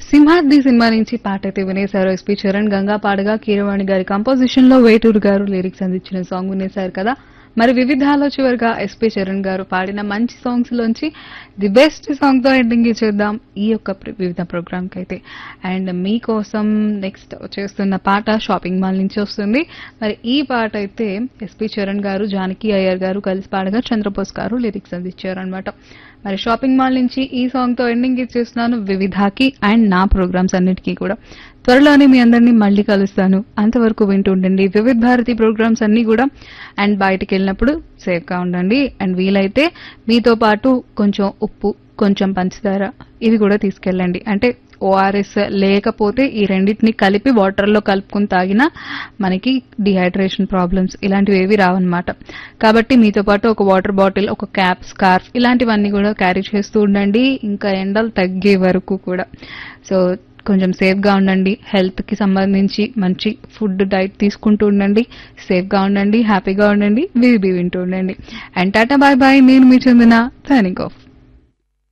Simhadri cinema నుంచి పాట అయితే వినేశారు ఎస్పి చరణ్ గంగా పాడగా కీరవాణి గారి కంపోజిషన్ లో వేటూరు గారు లిరిక్స్ అందించిన సాంగ్ వినేశారు కదా మరి వివిధాలో చివరిగా ఎస్పి చరణ్ గారు పాడిన మంచి సాంగ్స్ లోంచి ది బెస్ట్ సాంగ్ తో ఎండింగ్ ఇచ్చేద్దాం ఈ యొక్క ప్ర- వివిధ ప్రోగ్రామ్ కి అయితే అండ్ మీకోసం నెక్స్ట్ వచ్చేస్తున్న పాట షాపింగ్ మాల్ నుంచి వస్తుంది మరి ఈ పాట అయితే ఎస్పి చరణ్ గారు జానకి అయ్యర్ గారు కలిసి పాడగా చంద్రబోస్ గారు లిరిక్స్ అందించారు అనమాట మరి షాపింగ్ మాల్ నుంచి ఈ సాంగ్ తో ఎండింగ్ ఇచ్చేస్తున్నాను వివిధాకి అండ్ నా ప్రోగ్రామ్స్ అన్నిటికీ కూడా త్వరలోనే మీ అందరినీ మళ్ళీ కలుస్తాను అంతవరకు వింటూ ఉండండి వివిధ భారతి ప్రోగ్రామ్స్ అన్ని కూడా అండ్ బయటికి వెళ్ళినప్పుడు సేఫ్ గా ఉండండి అండ్ వీలైతే మీతో పాటు కొంచెం ఉప్పు కొంచెం పంచదార ఇవి కూడా తీసుకెళ్ళండి అంటే ఓఆర్ఎస్ లేకపోతే ఈ రెండింటిని కలిపి వాటర్ లో కలుపుకుని తాగినా మనకి డిహైడ్రేషన్ ప్రాబ్లమ్స్ ఇలాంటివి ఏవి రావన్నమాట కాబట్టి మీతో పాటు ఒక వాటర్ బాటిల్ ఒక క్యాప్ స్కార్ఫ్ ఇలాంటివన్నీ కూడా క్యారీ చేస్తూ ఉండండి ఇంకా ఎండలు తగ్గే వరకు కూడా సో కొంచెం సేఫ్ గా ఉండండి హెల్త్ కి సంబంధించి మంచి ఫుడ్ డైట్ తీసుకుంటూ ఉండండి సేఫ్ గా ఉండండి హ్యాపీగా ఉండండి వివి వింటూ ఉండండి అండ్ టాటా బాయ్ బాయ్ నేను మీ చందన సైనింగ్ ఆఫ్